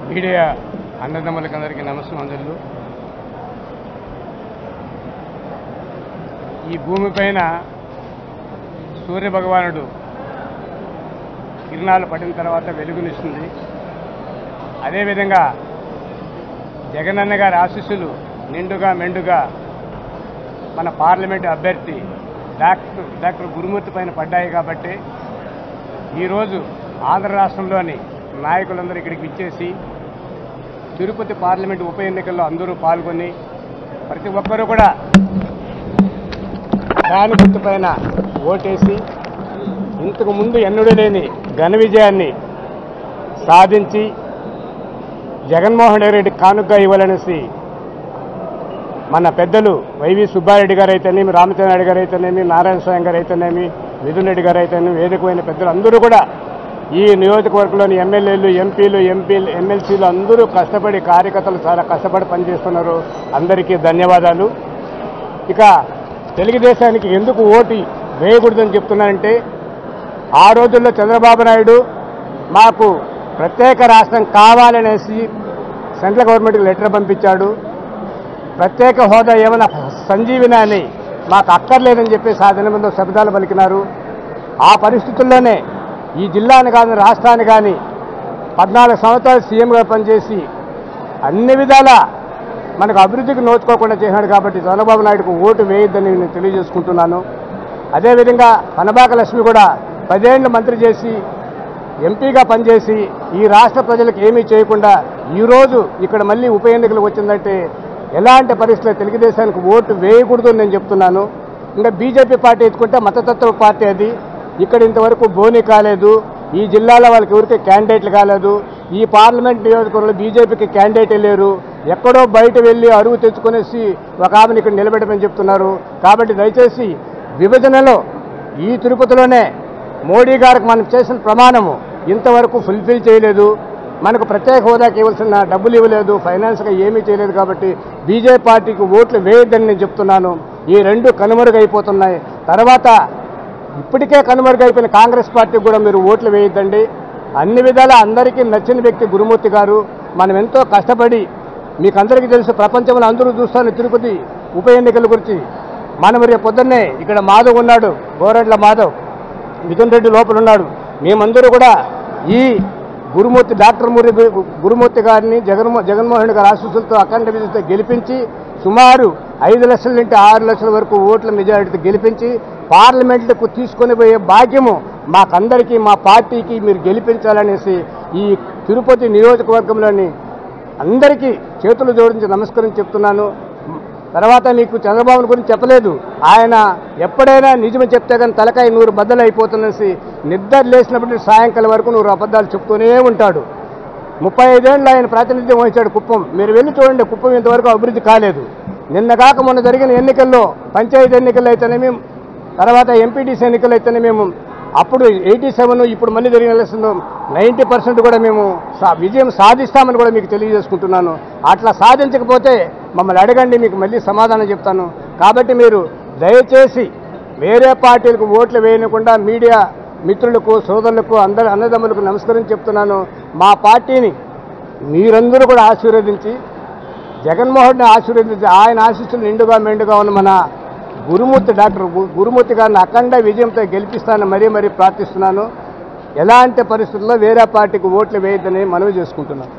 media అన్నదమ్ములకి అందరికీ నమస్కారాలు ఈ భూమిపైన సూర్య భగవానుడు కిరణాలు పడిన తర్వాత వెలుగునిస్తుంది అదేవిధంగా జగనన్న గారి ఆశీస్సులు నిండుగా మెండుగా మన పార్లమెంటు అభ్యర్థి డాక్టర్ డాక్టర్ గురుమూర్తి పైన పడ్డాయి కాబట్టి ఈరోజు ఆంధ్ర రాష్ట్రంలోని నాయకులందరూ ఇక్కడికి విచ్చేసి తిరుపతి పార్లమెంటు ఉప ఎన్నికల్లో అందరూ పాల్గొని ప్రతి ఒక్కరూ కూడా ఫ్యాన్ గుర్తు పైన ఓటేసి ఇంతకు ముందు ఎన్నడూ లేని ఘన విజయాన్ని సాధించి జగన్మోహన్ రెడ్డి కానుక ఇవ్వాలనేసి మన పెద్దలు వైవి సుబ్బారెడ్డి గారు అయితేనేమి రామచంద్ర గారు అయితేనేమి నారాయణ స్వామి గారు అయితేనేమి మిథున్ రెడ్డి గారు అయితేనేమి వేదికమైన పెద్దలు అందరూ కూడా ఈ నియోజకవర్గంలోని ఎమ్మెల్యేలు ఎంపీలు ఎంపీలు ఎమ్మెల్సీలు అందరూ కష్టపడి కార్యకర్తలు చాలా కష్టపడి పనిచేస్తున్నారు అందరికీ ధన్యవాదాలు ఇక తెలుగుదేశానికి ఎందుకు ఓటు వేయకూడదని చెప్తున్నానంటే ఆ రోజుల్లో చంద్రబాబు నాయుడు మాకు ప్రత్యేక రాష్ట్రం కావాలనేసి సెంట్రల్ గవర్నమెంట్కి లెటర్ పంపించాడు ప్రత్యేక హోదా ఏమైనా సంజీవిని అని మాకు అక్కర్లేదని చెప్పేసి ఆ దినమంలో శబ్దాలు పలికినారు ఆ పరిస్థితుల్లోనే ఈ జిల్లాని కానీ రాష్ట్రాన్ని కానీ పద్నాలుగు సంవత్సరాలు సీఎంగా పనిచేసి అన్ని విధాల మనకు అభివృద్ధికి నోచుకోకుండా చేసినాడు కాబట్టి చంద్రబాబు నాయుడుకు ఓటు వేయొద్దని నేను తెలియజేసుకుంటున్నాను అదేవిధంగా పనబాక లక్ష్మి కూడా పదేళ్ళు మంత్రి చేసి ఎంపీగా పనిచేసి ఈ రాష్ట్ర ప్రజలకు ఏమీ చేయకుండా ఈరోజు ఇక్కడ మళ్ళీ ఉప ఎన్నికలకు వచ్చిందంటే ఎలాంటి పరిస్థితుల్లో తెలుగుదేశానికి ఓటు వేయకూడదు అని నేను చెప్తున్నాను ఇంకా బీజేపీ పార్టీ ఎత్తుకుంటే మతతత్వ పార్టీ అది ఇక్కడ ఇంతవరకు బోని కాలేదు ఈ జిల్లాలో వాళ్ళకి ఎవరికి క్యాండిడేట్లు కాలేదు ఈ పార్లమెంట్ నియోజకవర్గంలో బీజేపీకి క్యాండిడేటే లేరు ఎక్కడో బయట వెళ్ళి అరువు తెచ్చుకునేసి ఒక ఆమెను ఇక్కడ నిలబెట్టమని చెప్తున్నారు కాబట్టి దయచేసి విభజనలో ఈ తిరుపతిలోనే మోడీ గారికి మనం చేసిన ప్రమాణము ఇంతవరకు ఫుల్ఫిల్ చేయలేదు మనకు ప్రత్యేక హోదాకి ఇవ్వాల్సిన డబ్బులు ఇవ్వలేదు ఫైనాన్స్గా ఏమీ చేయలేదు కాబట్టి బీజేపీ పార్టీకి ఓట్లు వేయొద్దని నేను చెప్తున్నాను ఈ రెండు కనుమరుగైపోతున్నాయి తర్వాత ఇప్పటికే కనుమరుగైపోయిన కాంగ్రెస్ పార్టీకి కూడా మీరు ఓట్లు వేయొద్దండి అన్ని విధాలా అందరికీ నచ్చిన వ్యక్తి గురుమూర్తి గారు మనం ఎంతో కష్టపడి మీకు అందరికీ తెలుసు ప్రపంచంలో అందరూ చూస్తాను తిరుపతి ఉప ఎన్నికల గురించి మనం రేపు పొద్దున్నే ఇక్కడ మాధవ్ ఉన్నాడు గోరెడ్ల మాధవ్ మిథున్ రెడ్డి లోపల ఉన్నాడు మేమందరూ కూడా ఈ గురుమూర్తి డాక్టర్ మురి గురుమూర్తి గారిని జగన్మో జగన్మోహన్ గారి ఆశీస్సులతో అఖండ విజయంతో గెలిపించి సుమారు ఐదు లక్షల నుండి ఆరు లక్షల వరకు ఓట్ల మెజారిటీతో గెలిపించి పార్లమెంట్లకు తీసుకొని పోయే భాగ్యము మాకందరికీ మా పార్టీకి మీరు గెలిపించాలనేసి ఈ తిరుపతి నియోజకవర్గంలోని అందరికీ చేతులు జోడించి నమస్కరించి చెప్తున్నాను తర్వాత నీకు చంద్రబాబు గురించి చెప్పలేదు ఆయన ఎప్పుడైనా నిజం చెప్తే కానీ తలకాయ నూరు బద్దలు అయిపోతుందనేసి నిద్ర లేచినప్పుడు సాయంకాలం వరకు నూరు అబద్ధాలు చెప్తూనే ఉంటాడు ముప్పై ఐదేళ్ళు ఆయన ప్రాతినిధ్యం వహించాడు కుప్పం మీరు వెళ్ళి చూడండి కుప్పం ఇంతవరకు అభివృద్ధి కాలేదు నిన్న కాక మొన్న జరిగిన ఎన్నికల్లో పంచాయతీ ఎన్నికల్లో అయితేనేమి తర్వాత ఎంపీటీసీ ఎన్నికలు అయితేనే మేము అప్పుడు ఎయిటీ సెవెన్ ఇప్పుడు మళ్ళీ జరిగిన ఎలక్షన్లో నైంటీ పర్సెంట్ కూడా మేము సా- విజయం సాధిస్తామని కూడా మీకు తెలియజేసుకుంటున్నాను అట్లా సాధించకపోతే మమ్మల్ని అడగండి మీకు మళ్ళీ సమాధానం చెప్తాను కాబట్టి మీరు దయచేసి వేరే పార్టీలకు ఓట్లు వేయకుండా మీడియా మిత్రులకు సోదరులకు అందరి అన్నదమ్ములకు నమస్కరించి చెప్తున్నాను మా పార్టీని మీరందరూ కూడా ఆశీర్వదించి జగన్మోహన్ని ఆశీర్వదించి ఆయన ఆశీస్సులు నిండుగా మెండుగా ఉన్న మన గురుమూర్తి డాక్టర్ గు- గురుమూర్తి గారిని అఖండ విజయంతో గెలిపిస్తానని మరీ మరీ ప్రార్థిస్తున్నాను ఎలాంటి పరిస్థితుల్లో వేరే పార్టీకి ఓట్లు వేయొద్దని మనవి చేసుకుంటున్నాను